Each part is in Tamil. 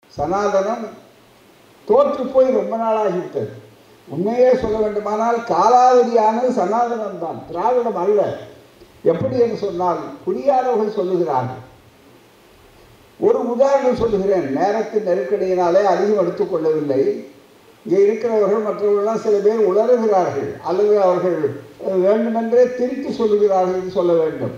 சனாதனம் தோற்று போய் ரொம்ப நாளாகிவிட்டது உண்மையே சொல்ல வேண்டுமானால் காலாவதியானது சனாதனம் தான் திராவிடம் அல்ல எப்படி என்று சொன்னால் புரியாதவர்கள் சொல்லுகிறார்கள் ஒரு உதாரணம் சொல்லுகிறேன் நேரத்தின் நெருக்கடியினாலே அதிகம் எடுத்துக்கொள்ளவில்லை இங்கே இருக்கிறவர்கள் மற்றவர்கள்லாம் சில பேர் உளறுகிறார்கள் அல்லது அவர்கள் அஹ், வேண்டுமென்றே திருத்தி சொல்லுகிறார்கள் என்று சொல்ல வேண்டும்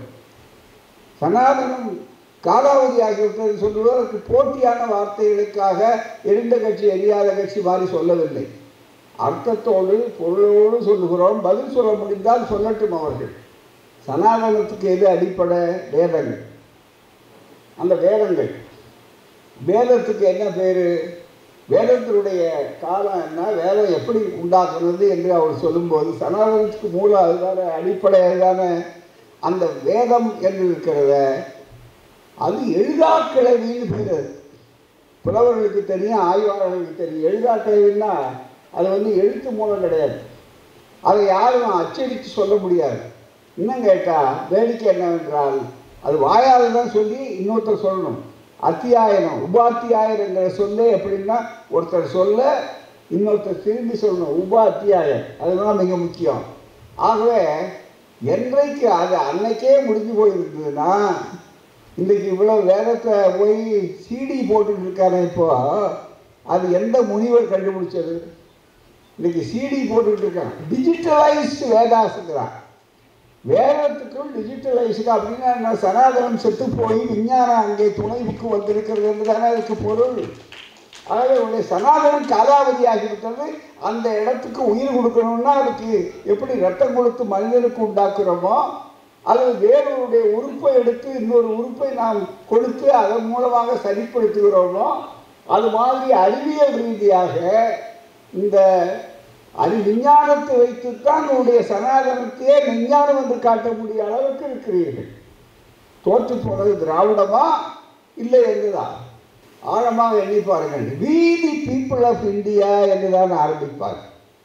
சனாதனம் காலாவதி ஆகிவிட்டது சொல்லுவதற்கு போட்டியான வார்த்தைகளுக்காக எரிந்த கட்சி எரியாத கட்சி மாதிரி சொல்லவில்லை அர்த்தத்தோடு பொருளோடு சொல்லுகிறோம் பதில் சொல்ல முடிந்தால் சொல்லட்டும் அவர்கள் சனாதனத்துக்கு எது அடிப்படை வேதங்கள் அந்த வேதங்கள் வேதத்துக்கு என்ன பேர் வேதத்தினுடைய காலம் என்ன வேதம் எப்படி உண்டாக்குனது என்று அவர் சொல்லும்போது சனாதனத்துக்கு மூலம் அதுதானே அடிப்படை அதுதானே அந்த வேதம் என்று இருக்கிறத அது எழுதாக்கிழவின்னு பேர் அது. புலவர்களுக்கு தெரியும் ஆய்வாளர்களுக்கு தெரியும் எழுதாக்கிழவின்னா அது வந்து எழுத்து மூலம் கிடையாது அதை யாரும் அச்சடித்து சொல்ல முடியாது இன்னும் கேட்டால் வேடிக்கை என்னவென்றால் அது வாயால் தான் சொல்லி இன்னொருத்தர் சொல்லணும் அத்தியாயனம் உபாத்தியாயர் என்கிற சொல்லே எப்படின்னா ஒருத்தர் சொல்ல இன்னொருத்தர் திரும்பி சொல்லணும் உபா அத்தியாயம் அதுதான் மிக முக்கியம் ஆகவே என்றைக்கு அது அன்னைக்கே முடிஞ்சு போயிருந்ததுன்னா இன்றைக்கு இவ்வளோ வேதத்தை போய் சிடி போட்டுட்டு இருக்காரு இப்போ அது எந்த முனிவர் கண்டுபிடிச்சது இன்னைக்கு சிடி போட்டுக்கிட்டு இருக்கான் டிஜிட்டலைஸ்டு வேதாசுங்கிறான் வேதத்துக்கும் டிஜிட்டலைஸ்டு அப்படின்னா என்ன சனாதனம் செத்து போய் விஞ்ஞானம் அங்கே துணைவுக்கு வந்திருக்கிறது என்று தானே அதுக்கு பொருள் ஆகவே உடைய சனாதனம் காலாவதி ஆகிவிட்டது அந்த இடத்துக்கு உயிர் கொடுக்கணும்னா அதுக்கு எப்படி ரத்தம் கொடுத்து மனிதனுக்கு உண்டாக்குறோமோ அல்லது வேறொருடைய உறுப்பை எடுத்து இன்னொரு உறுப்பை நாம் கொடுத்து அதன் மூலமாக சரிப்படுத்துகிறோமோ அது மாதிரி அறிவியல் ரீதியாக இந்த அது விஞ்ஞானத்தை வைத்துத்தான் உங்களுடைய சனாதனத்தையே விஞ்ஞானம் என்று காட்டக்கூடிய அளவுக்கு இருக்கிறீர்கள் தோற்று போனது திராவிடமா இல்லை என்றுதான் ஆழமாக எண்ணி பாருங்கள் வீதி பீப்புள் ஆஃப் இந்தியா என்றுதான் ஆரம்பிப்பார்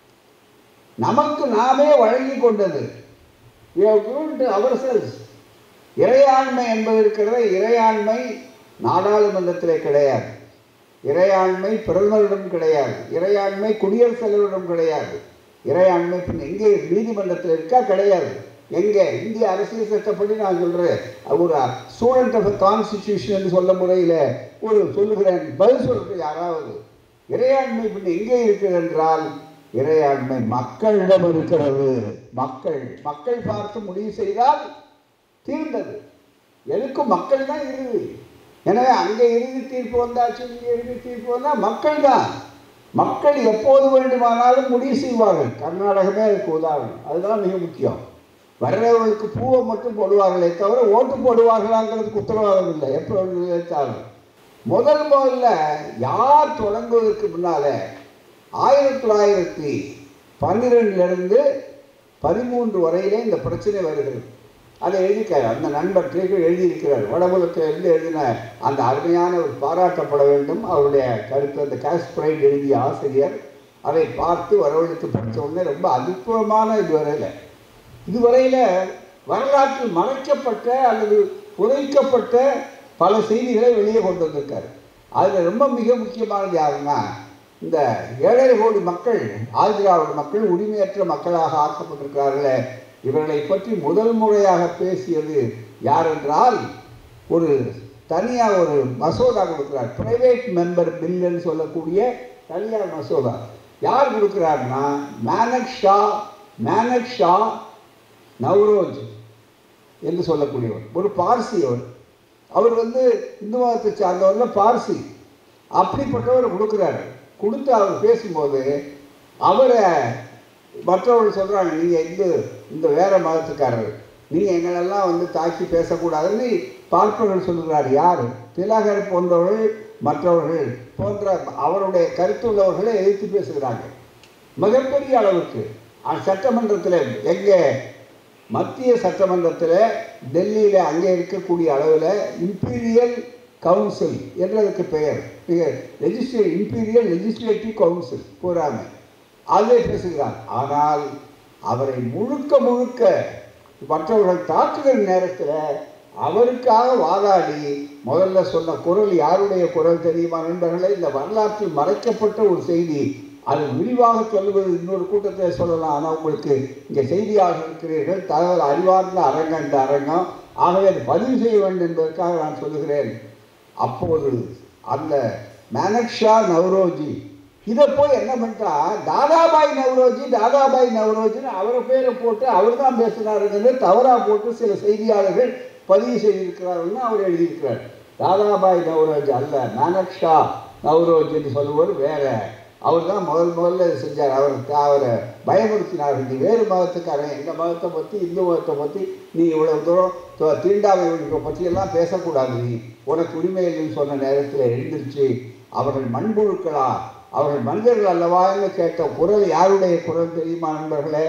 நமக்கு நாமே வழங்கி கொண்டது அவர்செல்ஸ் இறையாண்மை என்பது இருக்கிறத இறையாண்மை நாடாளுமன்றத்திலே கிடையாது இறையாண்மை பிரதமரிடம் கிடையாது இறையாண்மை குடியரசுத் தலைவரிடம் கிடையாது இறையாண்மை பின் எங்கே நீதிமன்றத்தில் இருக்கா கிடையாது எங்கே இந்திய அரசியல் சட்டப்படி நான் சொல்கிறேன் ஒரு ஸ்டூடெண்ட் ஆஃப் கான்ஸ்டிடியூஷன் சொல்ல முறையில் ஒரு சொல்லுகிறேன் பதில் சொல்கிறது யாராவது இறையாண்மை பின் எங்கே இருக்கிறது என்றால் இறையாண்மை மக்களிடம் இருக்கிறது மக்கள் மக்கள் பார்த்து முடிவு செய்தால் தீர்ந்தது எதுக்கும் மக்கள் தான் இறுதி எனவே அங்கே இறுதி தீர்ப்பு வந்தாச்சு இங்கே இறுதி தீர்ப்பு வந்தால் மக்கள் தான் மக்கள் எப்போது வேண்டுமானாலும் முடிவு செய்வார்கள் கர்நாடகமே அதுக்கு உதாரணம் அதுதான் மிக முக்கியம் வர்றவர்களுக்கு பூவை மட்டும் போடுவார்களே தவிர ஓட்டு போடுவார்களாங்கிறதுக்கு உத்தரவாதம் இல்லை எப்போ நினைத்தாலும் முதல் முதல்ல யார் தொடங்குவதற்கு முன்னால ஆயிரத்தி தொள்ளாயிரத்தி பன்னிரெண்டிலிருந்து பதிமூன்று வரையிலே இந்த பிரச்சனை வருகிறது அதை எழுதிக்கார் அந்த நண்பர் கேட்க எழுதியிருக்கிறார் வடபுலத்தில் இருந்து எழுதின அந்த அருமையான ஒரு பாராட்டப்பட வேண்டும் அவருடைய கருத்து அந்த காஸ்பிரைட் எழுதிய ஆசிரியர் அதை பார்த்து வரவழைத்து படித்த உடனே ரொம்ப அற்புதமான இதுவரையில் இதுவரையில் வரலாற்றில் மறைக்கப்பட்ட அல்லது புதைக்கப்பட்ட பல செய்திகளை வெளியே கொண்டு வந்திருக்காரு அதில் ரொம்ப மிக முக்கியமானது யாருன்னா இந்த ஏழரை கோடி மக்கள் ஆதிராவிட மக்கள் உரிமையற்ற மக்களாக ஆக்கப்பட்டிருக்கிறார்களே இவர்களை பற்றி முதல் முறையாக பேசியது யார் என்றால் ஒரு தனியாக ஒரு மசோதா கொடுக்குறார் பிரைவேட் மெம்பர் பில்லுன்னு சொல்லக்கூடிய தனியார் மசோதா யார் கொடுக்குறாருன்னா மேனக் ஷா மேனக் ஷா நவ்ரோஜ் என்று சொல்லக்கூடியவர் ஒரு பார்சி அவர் அவர் வந்து இந்து மதத்தை சார்ந்தவர்ல பார்சி அப்படிப்பட்டவர் கொடுக்குறாரு கொடுத்து அவர் பேசும்போது அவரை மற்றவர்கள் சொல்கிறாங்க நீங்கள் இந்த இந்த வேற மதத்துக்காரர் நீங்கள் எங்களெல்லாம் வந்து தாக்கி பேசக்கூடாதுன்னு பார்ப்பவர்கள் சொல்லுகிறார் யார் திலகர் போன்றவர்கள் மற்றவர்கள் போன்ற அவருடைய கருத்துள்ளவர்களை எதிர்த்து பேசுகிறாங்க மிகப்பெரிய அளவுக்கு சட்டமன்றத்தில் எங்கே மத்திய சட்டமன்றத்தில் டெல்லியில் அங்கே இருக்கக்கூடிய அளவில் இம்பீரியல் கவுன்சில் என்றதுக்கு பெயர் லெஜிஸ்லே இம்பீரியல் லெஜிஸ்லேட்டிவ் கவுன்சில் பூராமே அதை பேசுகிறார் ஆனால் அவரை முழுக்க முழுக்க மற்றவர்கள் தாக்குதல் நேரத்தில் அவருக்காக வாதாடி முதல்ல சொன்ன குரல் யாருடைய குரல் தெரியுமா நண்பர்களே இந்த வரலாற்றில் மறைக்கப்பட்ட ஒரு செய்தி அது விரிவாக சொல்லுவது இன்னொரு கூட்டத்தில் சொல்லலாம் ஆனால் உங்களுக்கு இங்கே செய்தியாளர் இருக்கிறீர்கள் தகவல் அறிவார்ந்த அரங்கம் இந்த அரங்கம் ஆகவே அது பதிவு செய்ய வேண்டும் என்பதற்காக நான் சொல்லுகிறேன் அப்போது அந்த மேனக்ஷா நவ்ரோஜி இதை போய் என்ன பண்ணிட்டா தாதாபாய் நவ்ரோஜி தாதாபாய் நவ்ரோஜின்னு அவரை பேரை போட்டு அவர் தான் பேசினாருங்கிறது தவறாக போட்டு சில செய்தியாளர்கள் பதிவு செய்திருக்கிறார்கள்னு அவர் எழுதியிருக்கிறார் தாதாபாய் நவ்ரோஜி அல்ல மேனக்ஷா நவ்ரோஜின்னு சொல்லுவார் வேற அவர் தான் முதல் முதல்ல இதை செஞ்சார் அவர் அவரை பயமுறுத்தினார் நீ வேறு மதத்துக்காரன் எங்கள் மதத்தை பற்றி இந்து மதத்தை பற்றி நீ இவ்வளோ தூரம் த- தீண்டாமை ஒழிப்பை பற்றியெல்லாம் பேசக்கூடாது நீ உனக்கு உரிமை இல்லைன்னு சொன்ன நேரத்தில் எழுந்திருச்சு அவர்கள் மண்புழுக்களா அவர்கள் மனிதர்கள் அல்லவான்னு கேட்ட குரல் யாருடைய குரல் தெரியுமா நண்பர்களே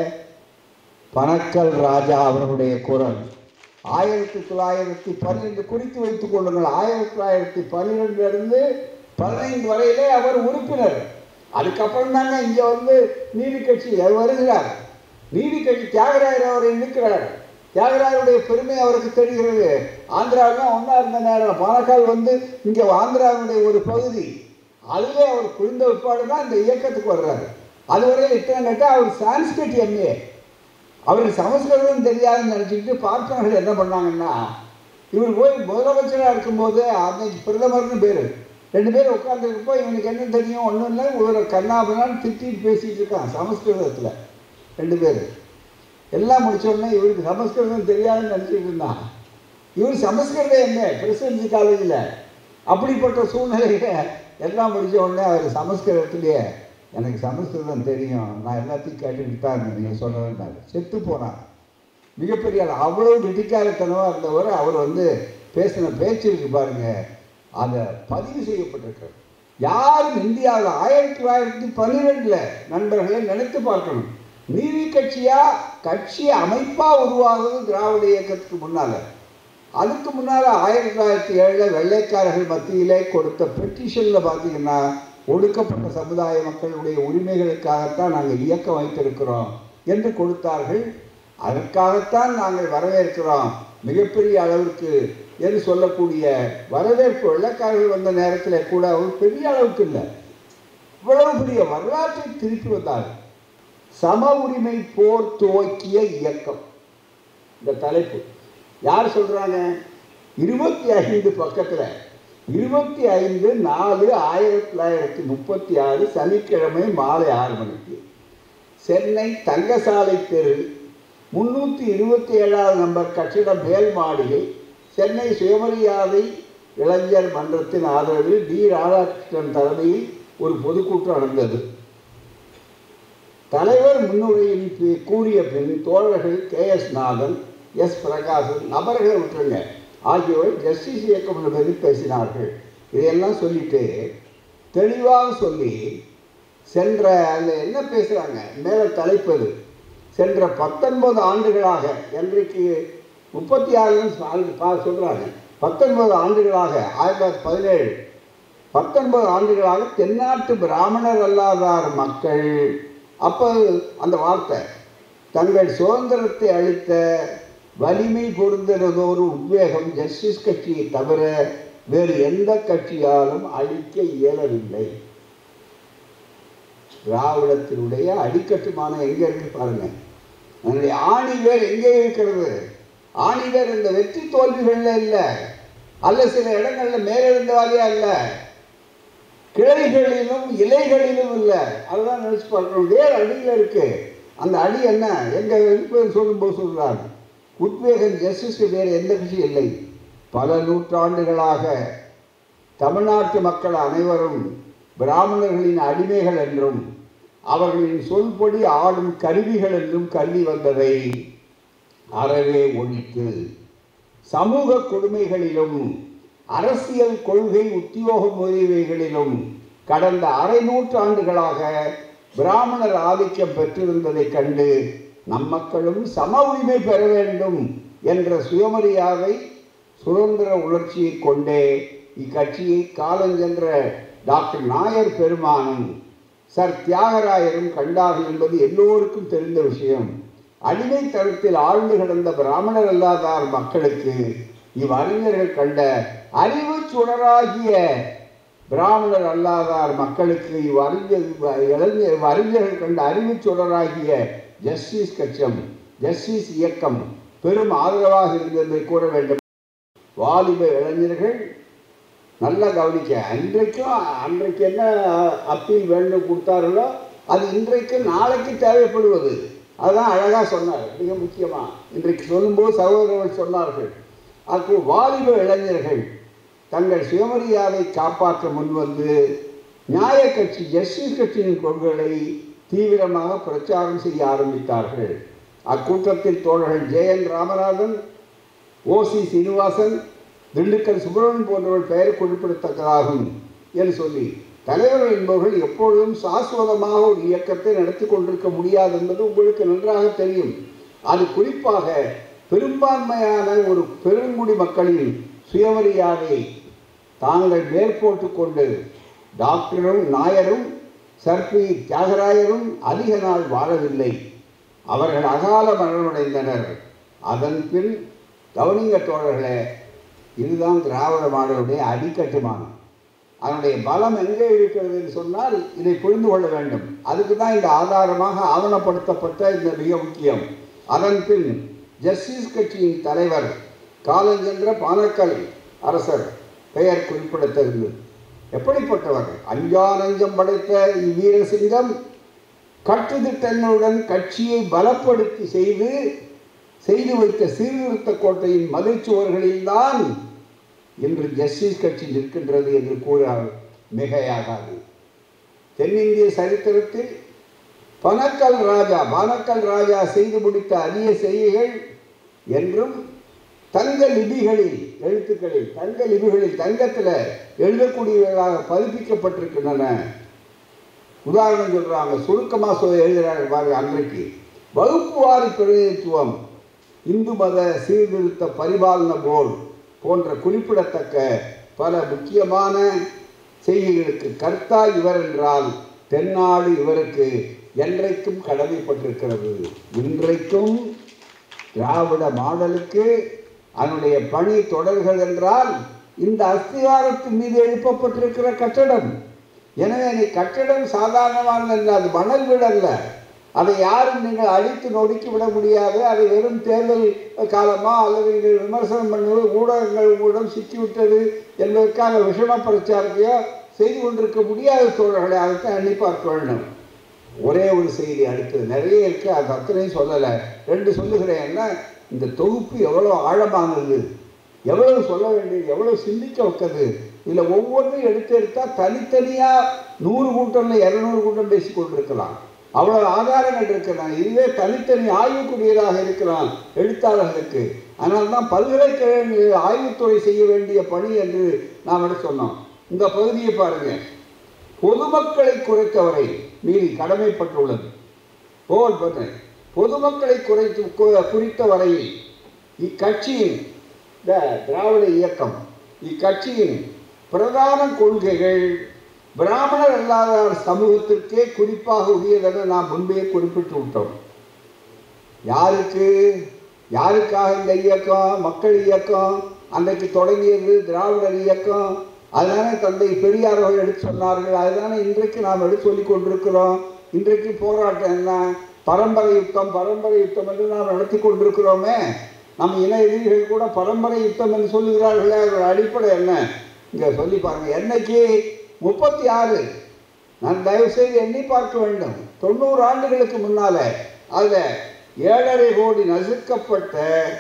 பனக்கல் ராஜா அவர்களுடைய குரல் ஆயிரத்தி தொள்ளாயிரத்தி பன்னிரெண்டு குறித்து வைத்துக் கொள்ளுங்கள் ஆயிரத்தி தொள்ளாயிரத்தி பன்னிரெண்டுலேருந்து பதினைந்து வரையிலே அவர் உறுப்பினர் அதுக்கப்புறம் தாங்க இங்கே வந்து நீதி கட்சி அவர் வருகிறார் நீதி கட்சி தியாகராயர் அவரை இழுக்கிறார் தியாகராயருடைய பெருமை அவருக்கு தெரிகிறது ஆந்திராவில் தான் ஒன்றா இருந்த நேரம் பாலக்கால் வந்து இங்கே ஆந்திராவுடைய ஒரு பகுதி அதிலே அவர் புரிந்த உட்பாடு தான் இந்த இயக்கத்துக்கு வர்றாரு அதுவரையில் இத்தனை கேட்டால் அவர் சான்ஸ்கிரிட் எம்ஏ அவருக்கு சமஸ்கிருதம் தெரியாதுன்னு நினச்சிக்கிட்டு பார்ப்பனர்கள் என்ன பண்ணாங்கன்னா இவர் போய் முதலமைச்சராக இருக்கும்போது அன்னைக்கு பிரதமர்னு பேர் ரெண்டு பேரும் உட்காந்துருக்கப்போ இவனுக்கு என்ன தெரியும் ஒன்றும் இல்லை ஒரு கண்ணாபனான்னு திட்டிட்டு பேசிகிட்டு இருக்கான் சமஸ்கிருதத்தில் ரெண்டு பேர் எல்லாம் முடிச்ச உடனே இவருக்கு சமஸ்கிருதம் தெரியாதுன்னு நினச்சிட்டு இருந்தான் இவர் சமஸ்கிருதம் என்ன பிரசிடென்சி காலேஜில் அப்படிப்பட்ட சூழ்நிலையில எல்லாம் முடிச்ச உடனே அவர் சமஸ்கிருதத்திலேயே எனக்கு சமஸ்கிருதம் தெரியும் நான் எல்லாத்தையும் கேட்டுக்கிட்டு தான் இருந்தேன் நீங்கள் சொன்னதுனால செத்து போனார் மிகப்பெரிய ஆள் அவ்வளவு வெட்டிக்காரத்தனமாக இருந்தவர் அவர் வந்து பேசின பேச்சு இருக்கு பாருங்க அதை பதிவு செய்யப்பட்டிருக்கிறது யாரும் இந்தியாவில் ஆயிரத்தி தொள்ளாயிரத்தி பன்னிரெண்டில் நண்பர்களை நினைத்து பார்க்கணும் நீதி கட்சியா கட்சி அமைப்பா உருவாகுது திராவிட இயக்கத்துக்கு முன்னால அதுக்கு முன்னால் ஆயிரத்தி தொள்ளாயிரத்தி ஏழில் வெள்ளைக்காரர்கள் மத்தியிலே கொடுத்த பெட்டிஷனில் பார்த்தீங்கன்னா ஒடுக்கப்பட்ட சமுதாய மக்களுடைய உரிமைகளுக்காகத்தான் நாங்கள் இயக்கம் வைத்திருக்கிறோம் என்று கொடுத்தார்கள் அதற்காகத்தான் நாங்கள் வரவேற்கிறோம் மிகப்பெரிய அளவிற்கு என்று சொல்லக்கூடிய வரவேற்பு வெள்ளைக்காரர்கள் வந்த நேரத்தில் கூட அவர் பெரிய அளவுக்கு இல்லை இவ்வளவு பெரிய வரலாற்றை திருப்பி வந்தார் சம உரிமை போர் துவக்கிய இயக்கம் இந்த தலைப்பு யார் சொல்றாங்க இருபத்தி ஐந்து பக்கத்தில் இருபத்தி ஐந்து நாலு ஆயிரத்தி தொள்ளாயிரத்தி முப்பத்தி ஆறு சனிக்கிழமை மாலை ஆறு மணிக்கு சென்னை தங்கசாலை தெரு முன்னூற்றி இருபத்தி ஏழாவது நம்பர் கட்டிட மேல் மாடியில் சென்னை சுயமரியாதை இளைஞர் மன்றத்தின் ஆதரவில் டி ராதாகிருஷ்ணன் தலைமையில் ஒரு பொதுக்கூட்டம் நடந்தது தலைவர் முன்னுரையில் பி- கூறிய பின் தோழர்கள் K S Nathan S Prakasan நபர்களை விட்டுருங்க ஆகியோர் ஜஸ்டிஸ் இயக்கம் என்பது பேசினார்கள் இதையெல்லாம் சொல்லிட்டு தெளிவாக சொல்லி சென்ற அதில் என்ன பேசுகிறாங்க மேலே தலைப்பது சென்ற பத்தொன்பது ஆண்டுகளாக இன்றைக்கு முப்பத்தி ஆறுன்னு சொல்கிறாங்க பத்தொன்பது ஆண்டுகளாக ஆயிரத்தி தொள்ளாயிரத்தி பதினேழு பத்தொன்பது ஆண்டுகளாக தென்னாட்டு பிராமணர் அல்லாதார் மக்கள் அப்போ அந்த வார்த்தை தங்கள் சுதந்திரத்தை அளித்த வலிமை பொருந்தினதொரு உத்வேகம் ஜஸ்டிஸ் கட்சியை தவிர வேறு எந்த கட்சியாலும் அளிக்க இயலவில்லை திராவிடத்தினுடைய அடிக்கட்டுமானம் எங்க இருக்கு பாருங்க அதனுடைய ஆணிவேர் எங்கே இருக்கிறது ஆணிவேர் இந்த வெற்றி தோல்விகள்ல இல்லை அல்ல சில இடங்கள்ல மேலெழுந்தவாதியா இல்லை கிளைகளிலும் இலைகளிலும் இல்லை அதுதான் நினைச்சு பார்க்கணும் வேறு அடியில் இருக்கு அந்த அடி என்ன எங்க இருப்பது சொல்லும்போது சொல்றாங்க உத்வேகன் ஜஸ்டிஸ் வேறு எந்த கட்சி இல்லை பல நூற்றாண்டுகளாக தமிழ்நாட்டு மக்கள் அனைவரும் பிராமணர்களின் அடிமைகள் என்றும் அவர்களின் சொல்படி ஆடும் கருவிகள் என்றும் கல்வி வந்ததை அறவே ஒழித்து சமூக கொடுமைகளிலும் அரசியல் கொள்கை உத்தியோக முதலியவைகளிலும் கடந்த அரை நூற்றாண்டுகளாக பிராமணர் ஆதிக்கம் பெற்றிருந்ததைக் கண்டு நம் மக்களும் சம உரிமை பெற வேண்டும் என்ற சுயமரியாதை சுதந்திர உணர்ச்சியை கொண்டே இக்கட்சியை காலஞ்சென்ற டாக்டர் நாயர் பெருமானும் சர் தியாகராயரும் கண்டார்கள் என்பது எல்லோருக்கும் தெரிந்த விஷயம் அடிமைத்தனத்தில் ஆழ்ந்து கிடந்த பிராமணர் அல்லாதார் மக்களுக்கு இவ்வறிஞர்கள் கண்ட அறிவு சுடராகிய பிராமணர் அல்லாதார் மக்களுக்கு இவ்வறிஞர் இளைஞர் அறிஞர்கள் கண்ட அறிவு சுடராகிய ஜஸ்டிஸ் கட்சம் ஜஸ்டிஸ் இயக்கம் பெரும் ஆதரவாக இருந்ததை கூற வேண்டும் வாலிப இளைஞர்கள் நல்லா கவனிக்க அன்றைக்கும் அன்றைக்கு என்ன அப்பீல் வேண்டும் கொடுத்தார்களோ அது இன்றைக்கு நாளைக்கு தேவைப்படுவது அதுதான் அழகாக சொன்னார் மிக முக்கியமாக இன்றைக்கு சொல்லும்போது சகோதரர்கள் சொன்னார்கள் அப்போ வாலிப இளைஞர்கள் தங்கள் சுயமரியாதை காப்பாற்ற முன்வந்து நியாய கட்சி ஜஸ்டிஸ் கட்சியின் கொள்கைகளை தீவிரமாக பிரச்சாரம் செய்ய ஆரம்பித்தார்கள் அக்கூட்டத்தில் தோழர்கள் ஜெயன் ராமநாதன் ஓசி சீனிவாசன் திண்டுக்கல் சுப்பிரமணியன் போன்றவர்கள் பெயர் குறிப்பிடத்தக்கதாகும் என்று சொல்லி தலைவர்கள் என்பவர்கள் எப்பொழுதும் சாஸ்வதமாக ஒரு இயக்கத்தை நடத்தி கொண்டிருக்க முடியாது என்பது உங்களுக்கு நன்றாக தெரியும் அது குறிப்பாக பெரும்பான்மையான ஒரு பெருங்குடி மக்களின் சுயமரியாதை தாங்கள் மேற்போட்டு கொண்டு டாக்டரும் நாயரும் சர்பி தியாகராயரும் அதிக நாள் வாழவில்லை அவர்கள் அகால மரணமடைந்தனர் அதன் பின் கவனிங்க தோழர்களே இதுதான் திராவிட மாடலுடைய அடிக்கட்டுமானம் அதனுடைய பலம் எங்கே இருக்கிறது என்று சொன்னால் இதை புரிந்து கொள்ள வேண்டும் அதுக்கு தான் இந்த ஆதாரமாக ஆவணப்படுத்தப்பட்ட இந்த மிக முக்கியம் அதன் பின் ஜஸ்டிஸ் கட்சியின் தலைவர் காலஞ்சென்ற பானக்கல் அரசர் பெயர் குறிப்பிடத்தகுந்தது எப்படிப்பட்டவர் அஞ்சா நஞ்சம் படைத்த இவ்வீரசிங்கம் கட்டுத்திட்டங்களுடன் கட்சியை பலப்படுத்தி செய்து செய்து வைத்த சீர்திருத்த கோட்டையின் மதிச்சுவர்களில்தான் இன்று ஜஸ்டிஸ் கட்சி நிற்கின்றது என்று கூற மிகையாகாது தென்னிந்திய சரித்திரத்தில் பனக்கல் ராஜா பானக்கல் ராஜா செய்து முடித்த அரிய செய்கைகள் என்றும் தங்க லிபிகளில் எழுத்துக்களில் தங்க லிபிகளில் தங்கத்தில் எழுதக்கூடியவர்களாக பதிப்பிக்கப்பட்டிருக்கின்றன உதாரணம் சொல்கிறாங்க சுருக்கமாக சொல் எழுதுகிறாங்க பாருங்க அன்றைக்கு வகுப்புவாரி பிரதிநிதித்துவம் இந்து மத சீர்திருத்த பரிபாலன போல் போன்ற குறிப்பிடத்தக்க பல முக்கியமான செய்திகளுக்கு கர்த்தா இவர் என்றால் தென்னாடு இவருக்கு என்றைக்கும் கடமைப்பட்டிருக்கிறது இன்றைக்கும் திராவிட மாடலுக்கு அதனுடைய பணி தொடர்கள் என்றால் இந்த அஸ்திவாரத்தின் மீது எழுப்பப்பட்டிருக்கிற கட்டடம் எனவே நீ கட்டடம் சாதாரணமான அது மணல் வீடல்ல அதை யாரும் நீங்கள் அடித்து நொறுக்கி விட முடியாது அதை வெறும் தேர்தல் காலமா அல்லது நீங்கள் விமர்சனம் பண்ணுவது ஊடகங்கள் உங்களிடம் சிக்கிவிட்டது என்பதற்காக விஷம பிரச்சாரத்தையோ செய்து கொண்டிருக்க முடியாத தோழர்களை அதைத்தான் எண்ணி பார்க்க வேண்டும் ஒரே ஒரு செய்தி அடுத்தது நிறைய இருக்கு அது அத்தனையும் சொல்லலை ரெண்டு சொல்லுகிறேன்னா இந்த தொகுப்பு எவ்வளோ ஆழமானது எவ்வளவு சொல்ல வேண்டியது எவ்வளவு சிந்திக்க வைக்கிறது இதில் ஒவ்வொன்றையும் எடுத்து எடுத்தால் தனித்தனியாக நூறு கூட்டம்ல இரநூறு கூட்டம் பேசி கொண்டிருக்கலாம் அவ்வளவு ஆதாரங்கள் இருக்கலாம் இதுவே தனித்தனி ஆய்வுக்குரியதாக இருக்கலாம் எழுத்தாளர்களுக்கு அதனால தான் பல்கலைக்கழகங்கள் ஆய்வுத்துறை செய்ய வேண்டிய பணி என்று நாம் என்ன சொன்னோம் இந்த பகுதியை பாருங்க பொதுமக்களை குறைத்தவரை மீறி கடமைப்பட்டுள்ளது போல் பண்ண பொதுமக்களை குறைத்து கு- குறித்த வரையில் இக்கட்சியின் இந்த திராவிட இயக்கம் இக்கட்சியின் பிரதான கொள்கைகள் பிராமணர் அல்லாதார் சமூகத்திற்கே குறிப்பாக உரியதென நாம் முன்பே குறிப்பிட்டு விட்டோம் யாருக்கு யாருக்காக இந்த இயக்கம் மக்கள் இயக்கம் அன்றைக்கு தொடங்கியது திராவிடர் இயக்கம் அதுதானே தந்தை பெரியார் அவர்கள் எடுத்து சொன்னார்கள் அதுதானே இன்றைக்கு நாம் எடுத்து சொல்லிக் கொண்டிருக்கிறோம் இன்றைக்கு போராட்டம் என்ன பரம்பரை யுத்தம் பரம்பரை யுத்தம் என்று நாம் நடத்தி கொண்டிருக்கிறோமே நம் இன எதிரிகள் கூட பரம்பரை யுத்தம் என்று சொல்லுகிறார்களே அதோட அடிப்படை என்ன இங்கே சொல்லி பாருங்க என்னைக்கு முப்பத்தி ஆறு நான் தயவு செய்து எண்ணி பார்க்க வேண்டும் தொண்ணூறு ஆண்டுகளுக்கு முன்னால அதில் ஏழரை கோடி நசுக்கப்பட்ட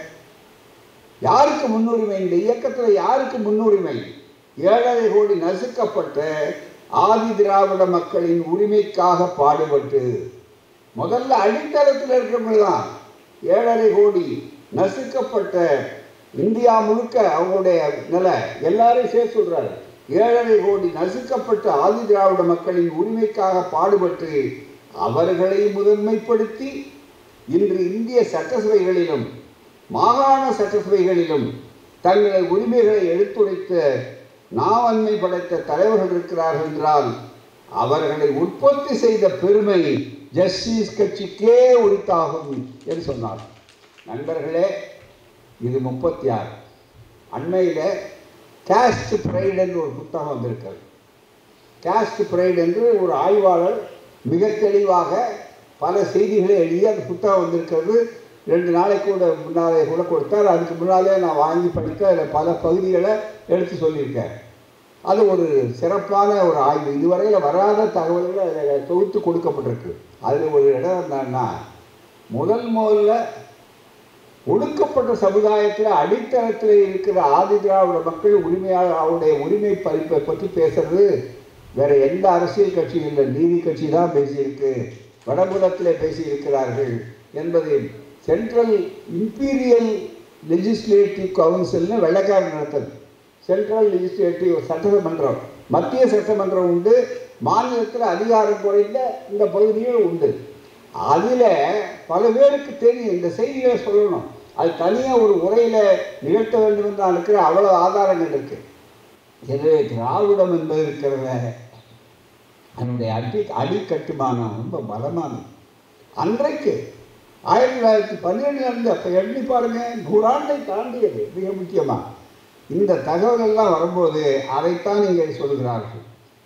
யாருக்கு முன்னுரிமை இந்த இயக்கத்தில் யாருக்கு முன்னுரிமை ஏழரை கோடி நசுக்கப்பட்ட ஆதி திராவிட மக்களின் உரிமைக்காக பாடுபட்டு முதல்ல அடித்தளத்தில் இருக்கிறவங்க தான் ஏழரை கோடி நசுக்கப்பட்ட இந்தியா முழுக்க அவங்களுடைய நிலை எல்லாரையும் சேர்த்து சொல்றாரு ஏழரை கோடி நசுக்கப்பட்ட ஆதி திராவிட மக்களின் உரிமைக்காக பாடுபட்டு அவர்களை முதன்மைப்படுத்தி இன்று இந்திய சட்டசபைகளிலும் மாகாண சட்டசபைகளிலும் தங்கள் உரிமைகளை எடுத்துரைத்த நாவன்மை படைத்த தலைவர்கள் இருக்கிறார்கள் என்றால் அவர்களை உற்பத்தி செய்த பெருமை ஜஸ்டிஸ் கட்சிக்கே உரித்தாகும் என்று சொன்னார் நண்பர்களே இது முப்பத்தி ஆறு அண்மையில் கேஸ்ட் ப்ரைடு என்று ஒரு புத்தகம் வந்திருக்கிறது கேஸ்ட் ப்ரைடு என்று ஒரு ஆய்வாளர் மிக தெளிவாக பல செய்திகளை எழுதி அந்த புத்தகம் வந்திருக்கிறது ரெண்டு நாளைக்கு கூட முன்னாலே கூட கொடுத்தார் அதுக்கு முன்னாலே நான் வாங்கி படித்து அதில் பல பகுதிகளை எடுத்து சொல்லியிருக்கேன் அது ஒரு சிறப்பான ஒரு ஆய்வு இதுவரையில் வராத தகவல்கள் அதில் தொகுத்து கொடுக்கப்பட்டிருக்கு அதில் ஒரு இடம் என்னன்னா முதல் முதல்ல ஒடுக்கப்பட்ட சமுதாயத்தில் அடித்தளத்தில் இருக்கிற ஆதி திராவிட மக்கள் உரிமையாளர் அவருடைய உரிமை பறிப்பை பற்றி பேசுறது வேற எந்த அரசியல் கட்சியும் இல்லை நீதி கட்சி தான் பேசியிருக்கு வடபுலத்தில் பேசியிருக்கிறார்கள் என்பதை சென்ட்ரல் இம்பீரியல் லெஜிஸ்லேட்டிவ் கவுன்சில்னு வெள்ளக்காரன் நடத்தது சென்ட்ரல் லெஜிஸ்லேட்டிவ் சட்டமன்றம் மத்திய சட்டமன்றம் உண்டு மாநிலத்தில் அதிகாரம் குறைந்த இந்த பகுதியில் உண்டு அதில் பல பேருக்கு தெரியும் இந்த செய்திகளை சொல்லணும் அது தனியாக ஒரு உரையில் நிகழ்த்த வேண்டும் என்று இருக்கிற அவ்வளோ ஆதாரங்கள் இருக்கு எனவே திராவிடம் என்பது இருக்கிறத அதனுடைய அடி அடிக்கட்டுமானம் ரொம்ப பலமானது அன்றைக்கு ஆயிரத்தி தொள்ளாயிரத்தி பன்னிரெண்டுலேருந்து அப்போ எண்ணி பாருங்க நூறாண்டை தாண்டியது மிக முக்கியமாக இந்த தகவல் எல்லாம் வரும்போது அதைத்தான் இங்கே சொல்கிறார்கள்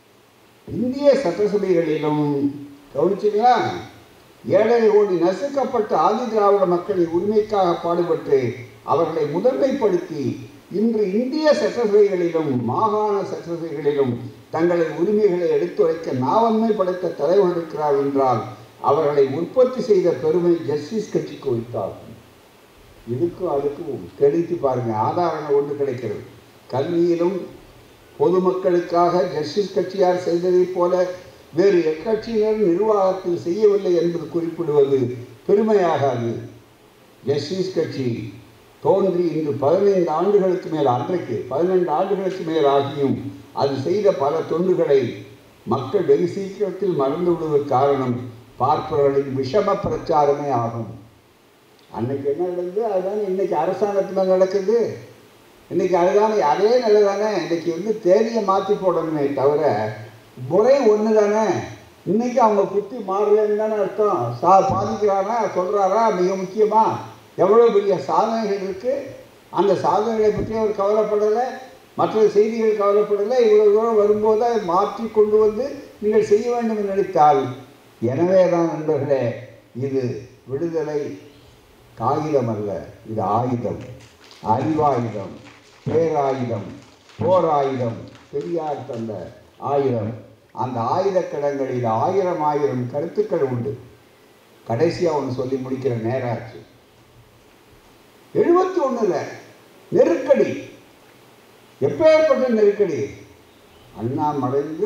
இந்திய சட்டசபைகளிலும் கவனிச்சிங்களா ஏழரை கோடி நசுக்கப்பட்ட ஆதி திராவிட மக்களின் உரிமைக்காக பாடுபட்டு அவர்களை முதன்மைப்படுத்தி இன்று இந்திய சட்டசபைகளிலும் மாகாண சட்டசபைகளிலும் தங்களது உரிமைகளை எடுத்துரைக்க நாவன்மை படைத்த தலைவர் இருக்கிறார் என்றால் அவர்களை உற்பத்தி செய்த பெருமை ஜஸ்டிஸ் கட்சிக்கு வைத்தாகும் இதுக்கும் அதுக்கும் தெளித்து பாருங்க ஆதாரங்கள் ஒன்று கிடைக்கிறது கல்வியிலும் பொதுமக்களுக்காக ஜஸ்டிஸ் கட்சியார் செய்ததைப் போல வேறு எக்கட்சியினர் நிர்வாகத்தில் செய்யவில்லை என்பது குறிப்பிடுவது பெருமையாகாது ஜஸ்டிஸ் கட்சி தோன்றி இன்று பதினைந்து ஆண்டுகளுக்கு மேல் அன்றைக்கு பதினைந்து ஆண்டுகளுக்கு மேல் ஆகியும் அது செய்த பல தொண்டுகளை மக்கள் வெகு சீக்கிரத்தில் மறந்து விடுவதற்கு காரணம் பார்ப்பவர்களின் விஷம பிரச்சாரமே ஆகும் அன்னைக்கு என்ன நடந்தது அதுதானே இன்னைக்கு அரசாங்கத்தில் நடக்குது இன்னைக்கு அதுதானே அதே நிலை தானே இன்னைக்கு வந்து தேதியை மாற்றி போடணுமே தவிர முறை ஒன்று தானே இன்னைக்கு அவங்க புத்தி மாறலன்னு தானே அர்த்தம் சா பாதிக்கிறாரா சொல்கிறாரா மிக முக்கியமாக எவ்வளோ பெரிய சாதனைகள் இருக்குது அந்த சாதனைகளை பற்றி அவர் கவலைப்படலை மற்ற செய்திகள் கவலைப்படலை இவ்வளோ தூரம் வரும்போது அதை மாற்றி கொண்டு வந்து நீங்கள் செய்ய வேண்டும் என்று நினைத்தால் எனவே தான் நண்பர்களே இது விடுதலை காகிதம் அல்ல இது ஆயுதம் அறிவாயுதம் பேராயுதம் போராயுதம் பெரியார் தந்த ஆயுதம் அந்த ஆயுத கிடங்களில் ஆயிரம் ஆயிரம் கருத்துக்கள் உண்டு கடைசியாக ஒன்று சொல்லி முடிக்கிற நேரம் ஆச்சு எழுபத்தி ஒன்றில் நெருக்கடி எப்பேற்பட்ட நெருக்கடி அண்ணா மறைந்து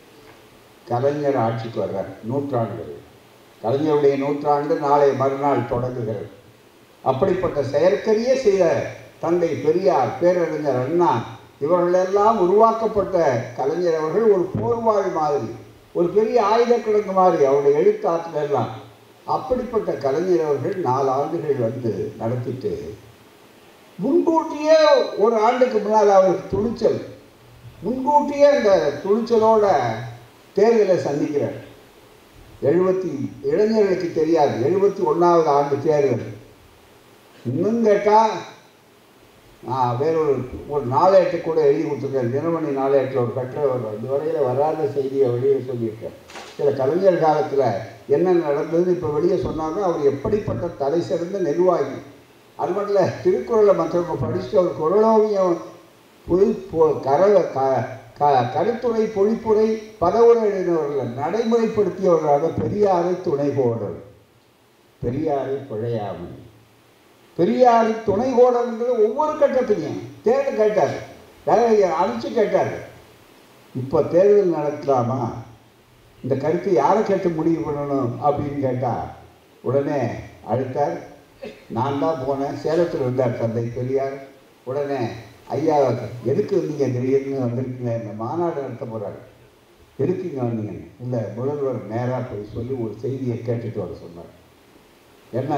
கலைஞர் ஆட்சிக்கு வர்றார் நூற்றாண்டு கலைஞருடைய நூற்றாண்டு நாளை மறுநாள் தொடங்குகிறது அப்படிப்பட்ட செயற்கரிய செய்த தந்தை பெரியார் பேரறிஞர் அண்ணா இவர்களெல்லாம் உருவாக்கப்பட்ட கலைஞர் அவர்கள் ஒரு போர்வாள் மாதிரி ஒரு பெரிய ஆயுத கிழங்கு மாதிரி அவருடைய எழுத்தாற்றல் எல்லாம் அப்படிப்பட்ட கலைஞர் அவர்கள் நாலு ஆண்டுகள் வந்து நடத்திட்டு முன்கூட்டியே ஒரு ஆண்டுக்கு முன்னால் அவருக்கு துணிச்சல் முன்கூட்டியே அந்த துணிச்சலோட தேர்தலை சந்திக்கிறார் எழுபத்தி இளைஞர்களுக்கு தெரியாது எழுபத்தி ஒன்றாவது ஆண்டு தேர்தல் இன்னும் கேட்டால் நான் வேறொரு ஒரு நாளேட்டு கூட எழுதி கொடுத்துருக்கேன் தினமணி நாளேட்டில் ஒரு கட்டுரை வரும் இதுவரையில் வராத செய்தியை வெளியே சொல்லியிருக்கேன் சில கலைஞர் காலத்தில் என்ன நடந்ததுன்னு இப்போ வெளியே சொன்னாங்க அவர் எப்படிப்பட்ட தலை சிறந்த நிர்வாகி அது மட்டும் இல்லை திருக்குறளை மற்றவங்க படிச்சுட்டு அவர் குரலோவியம் பொய் பொ கர க க கருத்துரை பொழிப்புரை பதவுரை எழுதினவர்கள் நடைமுறைப்படுத்தியவர்களாக பெரியாரை துணை போடல் பெரியாரை பிழையாமல் பெரியாரை துணை கோடல்ன்றது ஒவ்வொரு கட்டத்தையும் தேர்தல் கேட்டார் அழிச்சு கேட்டார் இப்போ தேர்தல் நடத்தலாமா இந்த கருத்தை யாரை கேட்டு முடிவு பண்ணணும் அப்படின்னு கேட்டால் உடனே அழுத்தார் நான் தான் போனேன் சேலத்தில் இருந்தார் தந்தை பெரியார் உடனே ஐயா எதுக்கு வந்தீங்க திடீர்னு வந்திருக்கீங்க இந்த மாநாடு நடத்த போகிறாரு எதுக்கு இங்கே வந்தீங்க இல்லை முதல்வர் நேராக போய் சொல்லி ஒரு செய்தியை கேட்டுட்டு வர சொன்னார் என்ன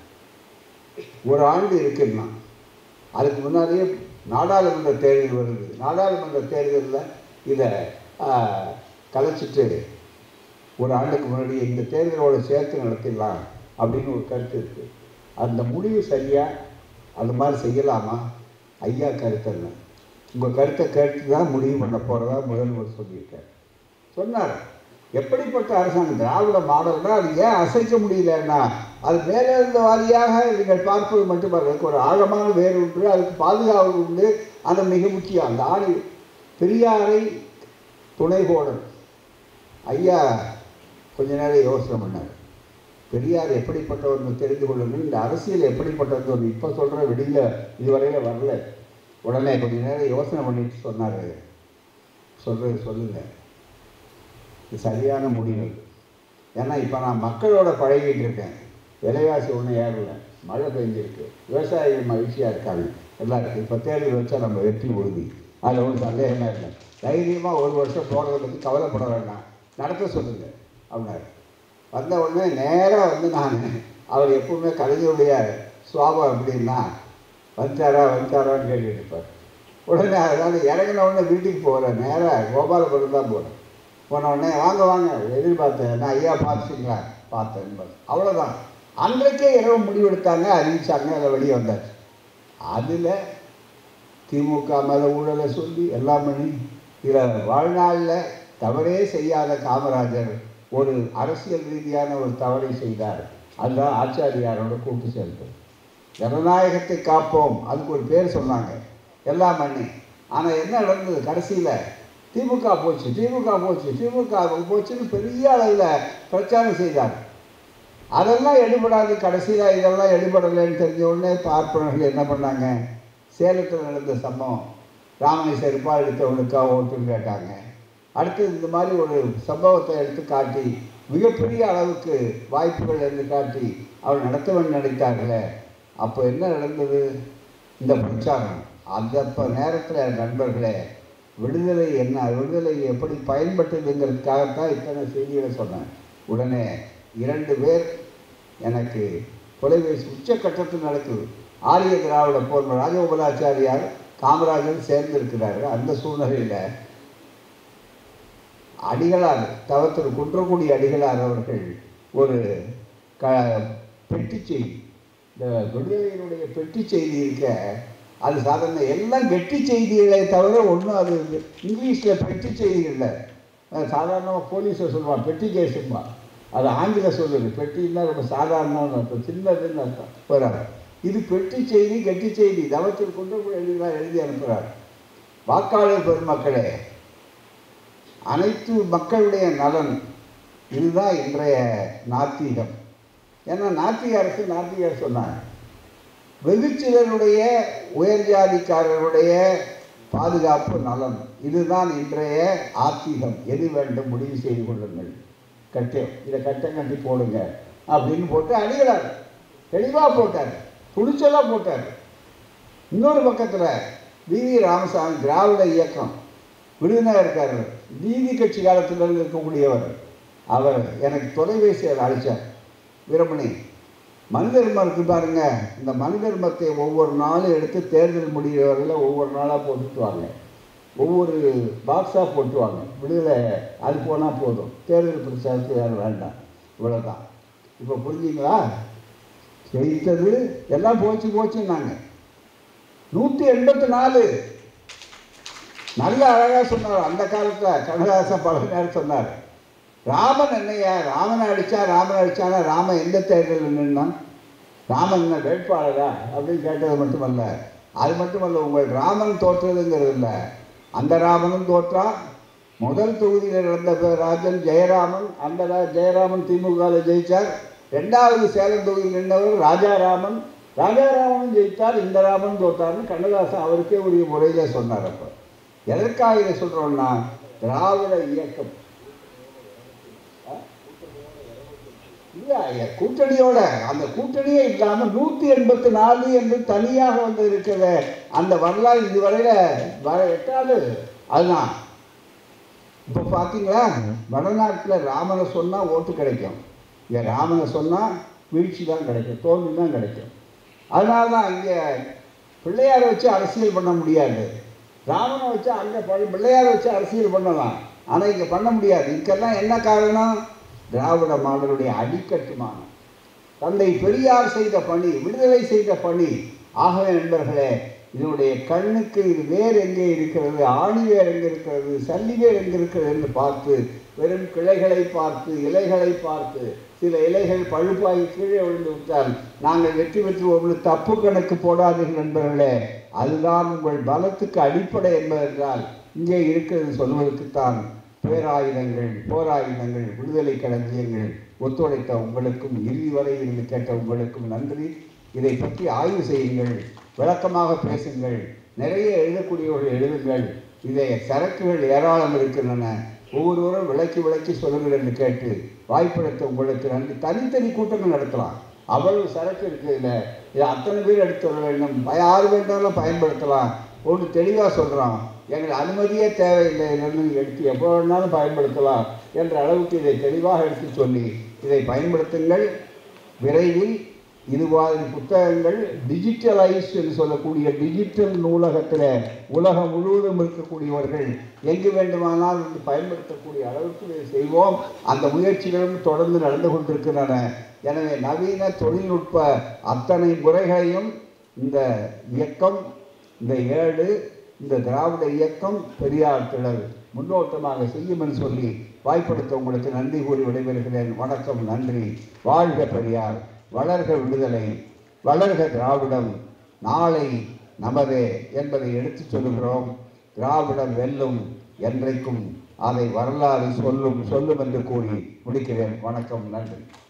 ஒரு ஆண்டு இருக்குன்னா அதுக்கு முன்னாடியே நாடாளுமன்ற தேர்தல் வருது நாடாளுமன்ற தேர்தலில் இதை கலைச்சிட்டு ஒரு ஆண்டுக்கு முன்னாடி இந்த தேர்தலோட சேர்த்து நடத்திடலாம் அப்படின்னு ஒரு கருத்து இருக்குது அந்த முடிவு சரியாக அந்த மாதிரி செய்யலாமா ஐயா கருத்து என்ன உங்கள் கருத்தை கேட்டு தான் முடிவு பண்ண போகிறதா முதல்வர் சொல்லியிருக்கார் சொன்னார் எப்படிப்பட்ட அரசாங்கம் திராவிட மாடல்னா அது ஏன் அசைக்க முடியலன்னா அது மேலே இருந்த வாரியாக நீங்கள் பார்ப்பது மட்டுமல்ல அதுக்கு ஒரு ஆழமான வேறு உண்டு அதுக்கு பாதுகாவல் உண்டு அது மிக முக்கியம் அந்த ஆணி பெரியாரை துணைகோடன் ஐயா கொஞ்ச நேரம் யோசனை பண்ணார் பெரியார் எப்படிப்பட்டவர்னு தெரிந்து கொள்ளுங்கள் இந்த அரசியல் எப்படிப்பட்டது இப்போ சொல்கிற வெளியில் இதுவரையில் வரல உடனே கொஞ்ச நேரம் யோசனை பண்ணிட்டு சொன்னார் சொல்கிறது சொல்லுங்கள் இது சரியான முடிவு ஏன்னா இப்போ நான் மக்களோட பழகிட்டு இருக்கேன் விலைவாசி ஒன்றும் ஏறல மழை பெஞ்சிருக்கு விவசாயிகள் மகிழ்ச்சியாக இருக்காங்க எல்லாருக்கும் இப்போ தேர்தல் வச்சா நம்ம வெற்றி உறுதி அதில் ஒன்றும் சந்தேகமே இல்லை தைரியமாக ஒரு வருஷம் போகிறத பற்றி கவலைப்பட வேண்டாம் நடத்த சொல்லுங்கள் அப்படின்னாரு வந்த உடனே நேராக வந்து நான் அவர் எப்பவுமே கலைஞருடைய சுவாபம் எப்படின்னா வந்துட்டாரா வந்துட்டாரான்னு கேட்டுட்டு இருப்பார் உடனே அதனால இறங்கின உடனே வீட்டுக்கு போகிறேன் நேராக கோபாலபுரம் தான் போகிறேன் போன உடனே வாங்க வாங்க எதிர்பார்த்தேன் நான் ஐயா பார்த்துங்களா பார்த்தேன் அவ்வளோதான் அன்றைக்கே இரவு முடிவெடுத்தாங்க அறிவிச்சாங்க அதில் வெளியே வந்தாச்சு அதில் திமுக மேலே ஊழலை சொல்லி எல்லாம் பண்ணி இதில் வாழ்நாளில் தவறே செய்யாத காமராஜர் ஒரு அரசியல் ரீதியான ஒரு தவறை செய்தார் அதுதான் ஆச்சாரியாரோட கூட்டு சேர்ந்தது ஜனநாயகத்தை காப்போம் அதுக்கு ஒரு பேர் சொன்னாங்க எல்லாம் பண்ணி ஆனால் என்ன நடந்தது கடைசியில் திமுக போச்சு திமுக போச்சு திமுக போச்சுன்னு பெரிய அளவில் பிரச்சாரம் செய்தார் அதெல்லாம் எடுபடாது கடைசியில் இதெல்லாம் எடுபடலைன்னு தெரிஞ்ச உடனே பார்ப்பனர்கள் என்ன பண்ணாங்க சேலத்தில் நடந்த சம்பவம் ராமனை செருப்பாக எடுத்தவனுக்கா ஓட்டுன்னு கேட்டாங்க அடுத்து இந்த மாதிரி ஒரு சம்பவத்தை எடுத்து காட்டி மிகப்பெரிய அளவுக்கு வாய்ப்புகள் என்று காட்டி அவர் நடத்தவன் நினைத்தார்களே அப்போ என்ன நடந்தது இந்த பிரச்சாரம் அந்த இப்போ நேரத்தில் நண்பர்களே விடுதலை என்ன விடுதலை எப்படி பயன்பட்டதுங்கிறதுக்காகத்தான் இத்தனை செய்திகளை சொன்னேன் உடனே இரண்டு பேர் எனக்கு தொலைபேசி உச்சக்கட்டத்தில் நடக்குது ஆரிய திராவிட போன்ற ராஜகோபாலாச்சாரியார் காமராஜர் சேர்ந்திருக்கிறாரு அந்த சூழ்நிலையில் அடிகளார் தவத்திரு குன்றக்குடி அடிகளார் அவர்கள் ஒரு க பெட்டி செய்தி இந்த விடுதலையினுடைய பெட்டி செய்தி இருக்க அது சாதாரண எல்லாம் கெட்டி செய்திகளை தவிர ஒன்றும் அது இங்கிலீஷில் பெட்டி செய்தி இல்லை சாதாரணமாக போலீஸை சொல்லுவான் பெட்டி கேஸுமா அது ஆங்கில சொல்லுது பெட்டின்னா ரொம்ப சாதாரணமான அர்த்தம் சின்னதுன்னு அர்த்தம் போகிறாங்க இது பெட்டி செய்தி கெட்டி செய்தி தவத்தில் கொண்டு போய் எழுதிதான் எழுதி அனுப்புகிறார் வாக்காளர் பெருமக்களே அனைத்து மக்களுடைய நலன் இதுதான் இன்றைய நாத்திகம் ஏன்னா நாத்திக அரசு நாத்திக அரசு சொன்னாங்க வெகுச்சிலருடைய உயர் ஜாதிக்காரருடைய பாதுகாப்பு நலன் இதுதான் இன்றைய ஆத்திகம் எது வேண்டும் முடிவு செய்து கொள்ளுங்கள் கட்டம் இதை கட்டம் கட்டி போடுங்க அப்படின்னு போட்டு அடிகிறார் தெளிவாக போட்டார் துணிச்சலாக போட்டார் இன்னொரு பக்கத்தில் வி வி ராமசாமி திராவிட இயக்கம் விருதுநகர் இருக்கார் நீதி கட்சி காலத்தில் இருக்கக்கூடியவர் அவர் எனக்கு தொலைபேசியில் அழைச்சார் வீரமணி மனிதர்மம் இருக்கு பாருங்க இந்த மனிதர்மத்தை ஒவ்வொரு நாளும் எடுத்து தேர்தல் முடிகிற வரையில் ஒவ்வொரு நாளாக போட்டுட்டு வாங்க ஒவ்வொரு பாக்ஸாக போட்டு வாங்க விடுதலை அது போனால் போதும் தேர்தல் பிரச்சாரத்துக்கு யாரும் வேண்டாம் இவ்வளோதான் இப்போ புரிஞ்சுங்களா ஜெயித்தது எல்லாம் போச்சு போச்சுன்னாங்க நூற்றி எண்பத்தி நாலு நல்ல அழகாக சொன்னார் அந்த காலத்தில் கண்ணதாசன் பல நேரம் சொன்னார் ராமன் என்னையா ராமனை அடித்தா ராமன் அடித்தானா ராமன் எந்த தேர்தலில் நின்னான் ராமன் என்ன வேட்பாளரா அப்படின்னு கேட்டது மட்டுமல்ல அது மட்டுமல்ல உங்கள் ராமன் தோற்றதுங்கிறது இல்லை அந்த ராமனும் தோற்றா முதல் தொகுதியில் நடந்த பே- ராஜன் ஜெயராமன் அந்த ரா- ஜெயராமன் திமுகவில் ஜெயிச்சார் ரெண்டாவது சேலம் தொகுதியில் நின்றவர் ராஜாராமன் ராஜாராமனும் ஜெயித்தார் இந்த ராமன் தோற்றார்னு கண்ணதாசன் அவருக்கே உரிய முறையில் சொன்னார் அப்போ எதற்காக இதை சொல்கிறோம்னா திராவிட இயக்கம் இல்ல, ஐயா, கூட்டணியோட அந்த கூட்டணியே இல்லாம நூத்தி எண்பத்தி நாலு என்று தனியாக வந்து இருக்கிற அந்த வரலாறு இதுவரையில வர எட்டாவது அதுதான் இப்போ பார்த்தீங்களா வடநாட்டில் ராமனை சொன்னால் ஓட்டு கிடைக்கும் இங்கே ராமனை சொன்னால் வீழ்ச்சி தான் கிடைக்கும் தோல்வி தான் கிடைக்கும் அதனால தான் இங்கே பிள்ளையாரை வச்சு அரசியல் பண்ண முடியாது ராமனை வச்சு அங்கே பிள்ளையாரை வச்சு அரசியல் பண்ணலாம் ஆனால் இங்கே பண்ண முடியாது இதுக்கெல்லாம் என்ன காரணம் திராவிட மாடலுடைய அடிக்கட்டுமானம் தந்தை பெரியார் செய்த பணி விடுதலை செய்த பணி ஆகவே நண்பர்களே இதனுடைய கண்ணுக்கு இது வேர் எங்கே இருக்கிறது ஆணி வேர் எங்கே இருக்கிறது சல்லி வேர் எங்கே இருக்கிறது என்று பார்த்து வெறும் கிளைகளை பார்த்து இலைகளை பார்த்து சில இலைகள் பழுப்பாகி கீழே விழுந்து விட்டால் நாங்கள் வெற்றி பெற்றுவோம்னு தப்பு கணக்கு போடாதீர்கள் நண்பர்களே அதுதான் உங்கள் பலத்துக்கு அடிப்படை என்பதென்றால் இங்கே இருக்கிறது சொல்வதற்குத்தான் பேராயுதங்கள் போராயுதங்கள் விடுதலை களஞ்சியங்கள் ஒத்துழைத்த உங்களுக்கும் இறுதி வரை இருந்து கேட்ட உங்களுக்கும் நன்றி இதை பற்றி ஆய்வு செய்யுங்கள் விளக்கமாக பேசுங்கள் நிறைய எழுதக்கூடியவர்கள் எழுதுங்கள் இதை சரக்குகள் ஏராளம் இருக்கின்றன ஒவ்வொருவரும் விளக்கி விளக்கி சொல்லுங்கள் என்று கேட்டு வாய்ப்பெடுத்த உங்களுக்கு நன்றி தனித்தனி கூட்டங்கள் நடத்தலாம் அவ்வளவு சரக்கு இருக்குது இதில் இதை அத்தனை பேர் எடுத்து வர வேண்டும் யார் வேண்டாலும் பயன்படுத்தலாம் ஒன்று தெளிவாக சொல்கிறோம் எங்கள் அனுமதியே தேவையில்லை இதிலிருந்து எடுத்து எப்போ வேணாலும் பயன்படுத்தலாம் என்ற அளவுக்கு இதை தெளிவாக எடுத்து சொல்லி இதை பயன்படுத்துங்கள் விரைவில் இது மாதிரி புத்தகங்கள் டிஜிட்டலைஸ் என்று சொல்லக்கூடிய டிஜிட்டல் நூலகத்தில் உலகம் முழுவதும் இருக்கக்கூடியவர்கள் எங்கு வேண்டுமானால் வந்து பயன்படுத்தக்கூடிய அளவுக்கு இதை செய்வோம் அந்த முயற்சிகளும் தொடர்ந்து நடந்து கொண்டிருக்கின்றன எனவே நவீன தொழில்நுட்ப அத்தனை முறைகளையும் இந்த இயக்கம் இந்த ஏழு இந்த திராவிட இயக்கம் பெரியார் திடல் முன்னோட்டமாக செய்யும் என்று சொல்லி வாய்ப்படுத்த உங்களுக்கு நன்றி கூறி விடைபெறுகிறேன் வணக்கம் நன்றி வாழ்க பெரியார் வளர்க விடுதலை வளர்க திராவிடம் நாளை நமதே என்பதை எடுத்துச் சொல்லுகிறோம் திராவிடம் வெல்லும் என்றைக்கும் அதை வரலாறு சொல்லும் சொல்லும் என்று கூறி முடிக்கிறேன் வணக்கம் நன்றி